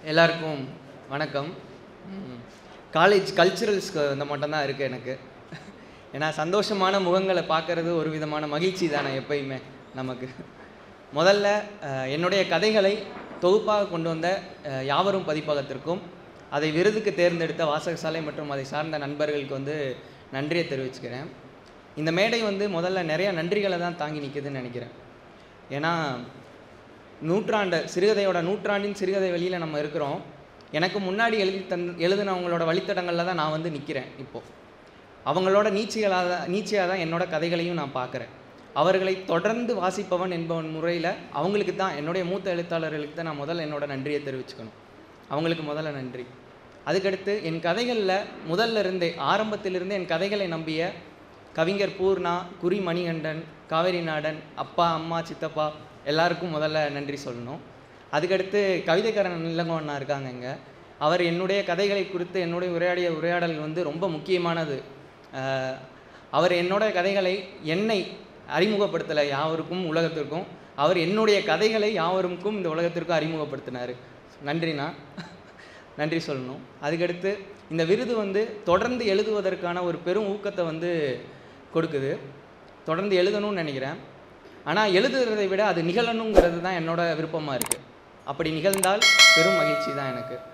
எல்லாருக்கும் வணக்கம் ம், காலேஜ் கல்ச்சுரல்ஸ்க்கு இந்த மட்டும்தான் இருக்குது எனக்கு ஏன்னா சந்தோஷமான முகங்களை பார்க்கறது ஒரு விதமான மகிழ்ச்சி தானே எப்பயுமே நமக்கு முதல்ல அஹ், என்னுடைய கதைகளை தொகுப்பாக கொண்டு வந்த அஹ், யாவரும் பதிப்பகத்திற்கும் அதை விருதுக்கு தேர்ந்தெடுத்த வாசகசாலை மற்றும் அதை சார்ந்த நண்பர்களுக்கு வந்து நன்றியை தெரிவிச்சுக்கிறேன் இந்த மேடை வந்து முதல்ல நிறைய நன்றிகளை தான் தாங்கி நிற்குதுன்னு நினைக்கிறேன் ஏன்னா நூற்றாண்டு சிறுகதையோட நூற்றாண்டின் சிறுகதை வெளியில் நம்ம இருக்கிறோம் எனக்கு முன்னாடி எழுதி தந் எழுதினவங்களோட வழித்தடங்களில் தான் நான் வந்து நிற்கிறேன் இப்போது அவங்களோட நீச்சிகளாக தான் நீச்சியாக தான் என்னோட கதைகளையும் நான் பார்க்குறேன் அவர்களை தொடர்ந்து வாசிப்பவன் என்பவன் முறையில் அவங்களுக்கு தான் என்னுடைய மூத்த எழுத்தாளர்களுக்கு தான் நான் முதல்ல என்னோட நன்றியை தெரிவிச்சுக்கணும் அவங்களுக்கு முதல்ல நன்றி அதுக்கடுத்து என் கதைகளில் முதல்ல இருந்தே ஆரம்பத்திலிருந்தே என் கதைகளை நம்பிய கவிஞர் பூர்ணா குறி மணிகண்டன் காவேரி நாடன் அப்பா அம்மா சித்தப்பா எல்லாருக்கும் முதல்ல நன்றி சொல்லணும் அதுக்கடுத்து கவிதைக்காரன் இளங்கோண்ணா இருக்காங்க இங்கே அவர் என்னுடைய கதைகளை குறித்து என்னுடைய உரையாடிய உரையாடல் வந்து ரொம்ப முக்கியமானது அஹ், அவர் என்னோட கதைகளை என்னை அறிமுகப்படுத்தலை யாவருக்கும் உலகத்திற்கும் அவர் என்னுடைய கதைகளை யாவருக்கும் இந்த உலகத்திற்கும் அறிமுகப்படுத்தினார் நன்றிண்ணா நன்றி சொல்லணும் அதுக்கடுத்து இந்த விருது வந்து தொடர்ந்து எழுதுவதற்கான ஒரு பெரும் ஊக்கத்தை வந்து கொடுக்குது தொடர்ந்து எழுதணும்னு நினைக்கிறேன் ஆனால் எழுதுறதை விட அது நிகழணுங்கிறது தான் என்னோட விருப்பமாக இருக்குது அப்படி நிகழ்ந்தால் பெரும் மகிழ்ச்சி தான் எனக்கு